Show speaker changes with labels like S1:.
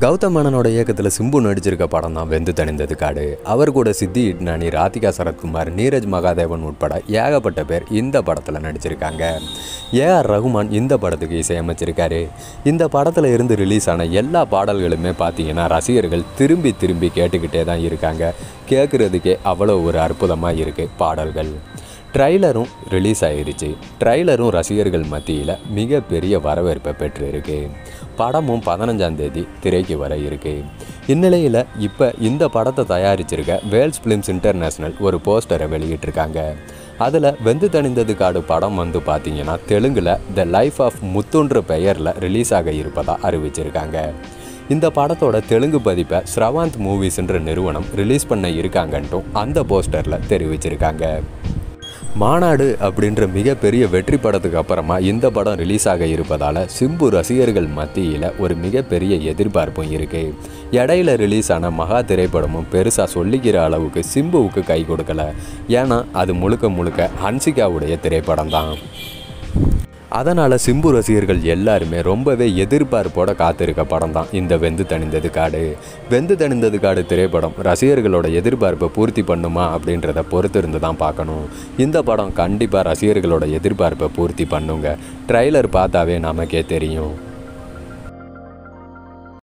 S1: கௌதம் மேனனோட இயக்கத்தில் சிம்பு நடிச்சிருக்க படம் தான் வெந்து தணிந்தது காடு அவர் கூட சித்தி இட்னானி ராதிகா சரத்குமார் நீரஜ் மகாதேவன் உட்பட ஏகப்பட்ட பேர் இந்த படத்தில் நடிச்சிருக்காங்க ஏஆர் ரகுமான் இந்த படத்துக்கு இசையமைச்சிருக்காரு இந்த படத்தில் இருந்து ரிலீஸ் ஆன எல்லா பாடல்களுமே பார்த்தீங்கன்னா ரசிகர்கள் திரும்பி திரும்பி கேட்டுக்கிட்டே தான் இருக்காங்க கேட்குறதுக்கே அவ்வளோ ஒரு அற்புதமாக இருக்குது பாடல்கள் ட்ரைலரும் ரிலீஸ் ஆயிருச்சு ட்ரைலரும் ரசிகர்கள் மத்தியில் மிகப்பெரிய வரவேற்பை பெற்றிருக்கு படமும் பதினஞ்சாம் தேதி திரைக்கு வர இருக்கு இந்நிலையில் இப்போ இந்த படத்தை தயாரிச்சிருக்க வேல்ஸ் ஃபிலிம்ஸ் இன்டர்நேஷ்னல் ஒரு போஸ்டரை வெளியிட்டிருக்காங்க அதில் வெந்து தணிந்தது காடு படம் வந்து பார்த்தீங்கன்னா தெலுங்கில் த லைஃப் ஆஃப் முத்துன்ற பெயரில் ரிலீஸ் ஆக இருப்பதாக அறிவிச்சிருக்காங்க இந்த படத்தோட தெலுங்கு பதிப்பை ஸ்ரவாந்த் மூவிஸ்ன்ற நிறுவனம் ரிலீஸ் பண்ண இருக்காங்கன்ட்டும் அந்த போஸ்டரில் தெரிவிச்சிருக்காங்க மாநாடு அப்படின்ற மிகப்பெரிய வெற்றி படத்துக்கு அப்புறமா இந்த படம் ரிலீஸ் ஆக இருப்பதால் சிம்பு ரசிகர்கள் மத்தியில் ஒரு மிகப்பெரிய எதிர்பார்ப்பும் இருக்குது இடையில ரிலீஸ் ஆன மகா திரைப்படமும் பெருசாக சொல்லிக்கிற அளவுக்கு சிம்புவுக்கு கை கொடுக்கல ஏன்னா அது முழுக்க முழுக்க ஹன்சிகாவுடைய திரைப்படம் தான் அதனால் சிம்பு ரசிகர்கள் எல்லாருமே ரொம்பவே எதிர்பார்ப்போட காத்திருக்க படம் தான் இந்த வெந்து தணிந்தது காடு வெந்து தணிந்தது காடு திரைப்படம் ரசிகர்களோட எதிர்பார்ப்பை பூர்த்தி பண்ணுமா அப்படின்றத பொறுத்து இருந்து தான் பார்க்கணும் இந்த படம் கண்டிப்பாக ரசிகர்களோட எதிர்பார்ப்பை பூர்த்தி பண்ணுங்க ட்ரைலர் பார்த்தாவே நமக்கே தெரியும்